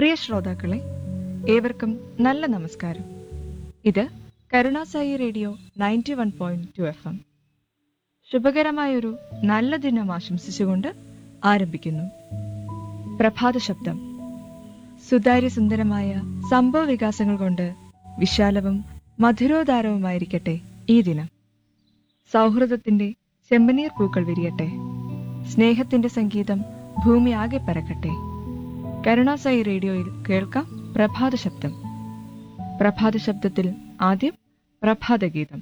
പ്രിയ ശ്രോതാക്കളെ ഏവർക്കും നല്ല നമസ്കാരം ഇത് Karunasai radio ninety one point two F M ശുഭകരമായൊരു നല്ല ദിനം ആശംസിച്ചുകൊണ്ട് ആരംഭിക്കുന്നു പ്രഭാത ശബ്ദം സുതാര്യ സുന്ദരമായ സംഭവ വികാസങ്ങൾ കൊണ്ട് വിശാലവും മധുരോദാരവുമായിരിക്കട്ടെ ഈ ദിനം സൗഹൃദത്തിന്റെ ചെമ്പനീർ പൂക്കൾ വിരിയട്ടെ സ്നേഹത്തിന്റെ സംഗീതം ഭൂമി ആകെ പരക്കട്ടെ കരുണാസായി റേഡിയോയിൽ കേൾക്കാം പ്രഭാത ശബ്ദം പ്രഭാത ശബ്ദത്തിൽ ആദ്യം പ്രഭാതഗീതം